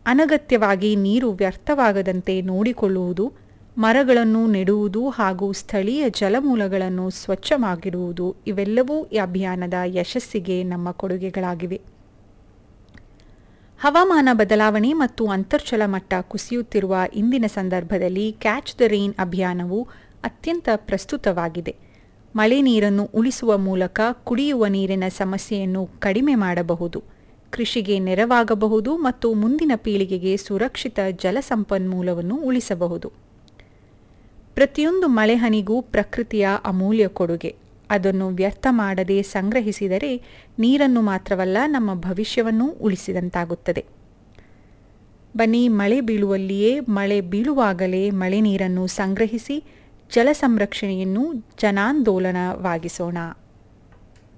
ಅನಗತ್ಯವಾಗಿ ನೀರು ವ್ಯರ್ಥವಾಗದಂತೆ ನೋಡಿಕೊಳ್ಳುವುದು ಮರಗಳನ್ನು ನೆಡುವುದು ಹಾಗೂ ಸ್ಥಳೀಯ ಜಲಮೂಲಗಳನ್ನು ಸ್ವಚ್ಛವಾಗಿಡುವುದು ಇವೆಲ್ಲವೂ ಈ ಅಭಿಯಾನದ ಯಶಸ್ಸಿಗೆ ನಮ್ಮ ಕೊಡುಗೆಗಳಾಗಿವೆ ಹವಾಮಾನ ಬದಲಾವಣೆ ಮತ್ತು ಅಂತರ್ಜಲ ಮಟ್ಟ ಕುಸಿಯುತ್ತಿರುವ ಇಂದಿನ ಸಂದರ್ಭದಲ್ಲಿ ಕ್ಯಾಚ್ ದ ರೈನ್ ಅಭಿಯಾನವು ಅತ್ಯಂತ ಪ್ರಸ್ತುತವಾಗಿದೆ ಮಳೆ ನೀರನ್ನು ಉಳಿಸುವ ಮೂಲಕ ಕುಡಿಯುವ ನೀರಿನ ಸಮಸ್ಯೆಯನ್ನು ಕಡಿಮೆ ಮಾಡಬಹುದು ಕೃಷಿಗೆ ನೆರವಾಗಬಹುದು ಮತ್ತು ಮುಂದಿನ ಪೀಳಿಗೆಗೆ ಸುರಕ್ಷಿತ ಜಲ ಸಂಪನ್ಮೂಲವನ್ನು ಉಳಿಸಬಹುದು ಪ್ರತಿಯೊಂದು ಮಳೆಹನಿಗೂ ಪ್ರಕೃತಿಯ ಅಮೂಲ್ಯ ಕೊಡುಗೆ ಅದನ್ನು ವ್ಯರ್ಥ ಮಾಡದೆ ಸಂಗ್ರಹಿಸಿದರೆ ನೀರನ್ನು ಮಾತ್ರವಲ್ಲ ನಮ್ಮ ಭವಿಷ್ಯವನ್ನೂ ಉಳಿಸಿದಂತಾಗುತ್ತದೆ ಬನ್ನಿ ಮಳೆ ಬೀಳುವಲ್ಲಿಯೇ ಮಳೆ ಬೀಳುವಾಗಲೇ ಮಳೆ ನೀರನ್ನು ಸಂಗ್ರಹಿಸಿ ಜಲ ಸಂರಕ್ಷಣೆಯನ್ನು ಜನಾಂದೋಲನವಾಗಿಸೋಣ